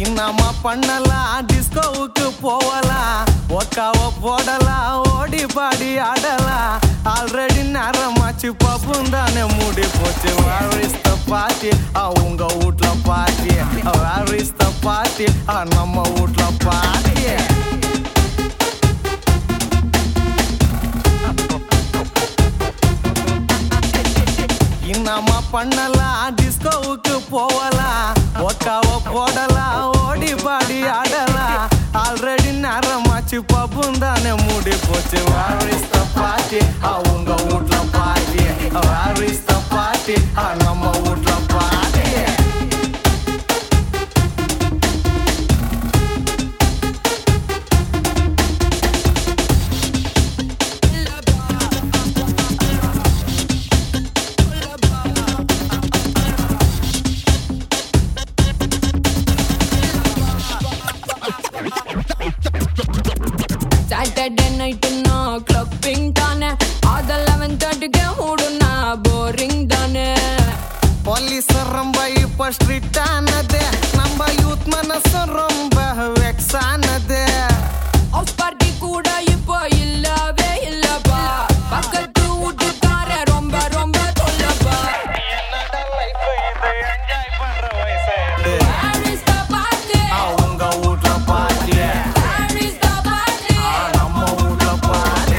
என்னம்மா பண்ணலாம் டிஸ்கோவுக்கு போகலாம் ஒக்காவ போடலாம் ஓடி பாடி ஆடலாம் ஆல்ரெடி நேரமாச்சு பப்பும் தானே மூடி போச்சு வேரிஸ்த பாட்டி உங்க வீட்ல பாட்டி வேரிஸ்த பாட்டி நம்ம வீட்ல பாட்டி என்னம்மா பண்ணலாம் டிஸ்கோவுக்கு போகலாம் ஒக்காவ போடலாம் ஓடி பாடி ஆடலாம் ஆல்ரெடி நேரமாச்சு பப்பும் தானே மூடி போச்சு வேரிஸ்த பாட்டி உங்க வீட்ல பாட்டி வேரிஸ்த பாட்டி நம்ம வீட்ல பாட்டி சாட்டர்டே நைட்டு நான் கிளப்பிங் தானே அது லெவன் தேர்ட்டிக்கு மூடுனா போரிங் தானே போலீஸ் ரொம்ப இப்ப ஸ்ட்ரிக்ட் ஆனது நம்ம யூத் மனசு ரொம்ப வெக்ஸ் ஆனது ஹவுஸ் பார்ட்டி கூட இப்போ இல்லவே இல்லப்பா பக்கத்து வீட்டுக்கார ரொம்ப ரொம்ப சொல்லப்பா Where is the party? உங்க வீட்ல பாட்டி Where is the party? நம்ம வீட்ல பாட்டி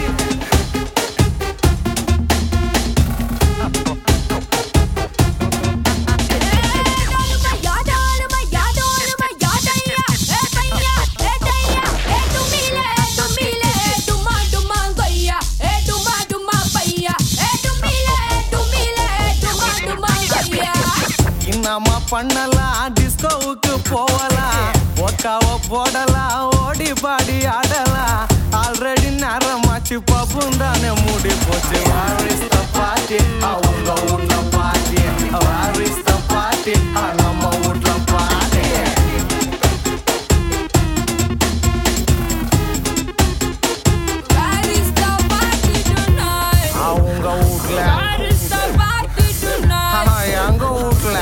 என்னம்மா பண்ணலாம் டிஸ்கோவுக்கு போகலாம் ஒக்காவ போடலாம் ஓடி பாடி ஆடலாம் ஆல்ரெடி நேரமாச்சு பப்பும் தானே மூடி போச்சு வாரிஸ்த பாட்டி உங்க வீட்ல பாட்டி வாரிஸ்த பாட்டி நம்ம வீட்ல பாட்டி அவங்க வீட்ல ஆனா எங்க வீட்ல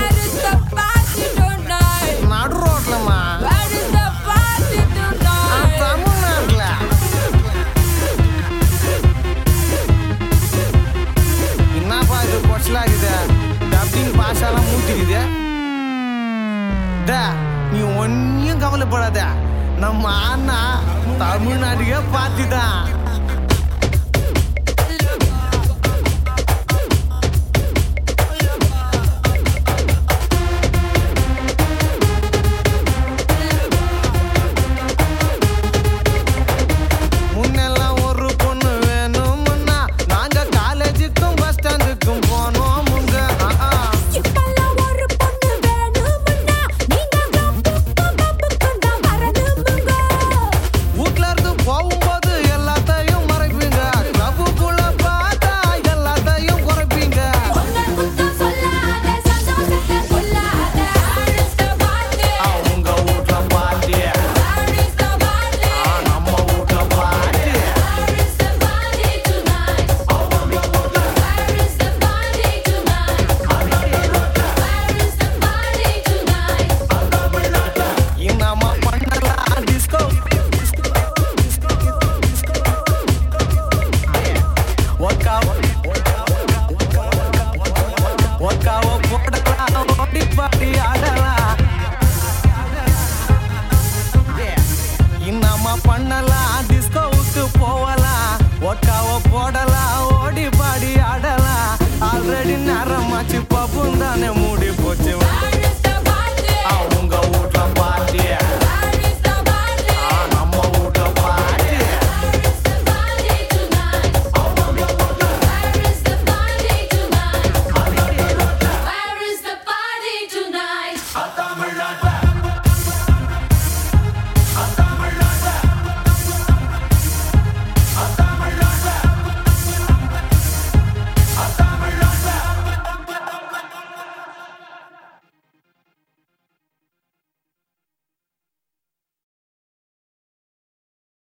நடு ரோட்லமா தமிழ்நாட்டுல என்னப்பா இது பொச்சலாகுது டப்பிங் பாஷாலாம் மூட்டிக்குது டே, நீ ஒன்னும் கவலைப்படாத நம்ம அண்ணா தமிழ்நாட்டுக்கே பார்த்துட்டான்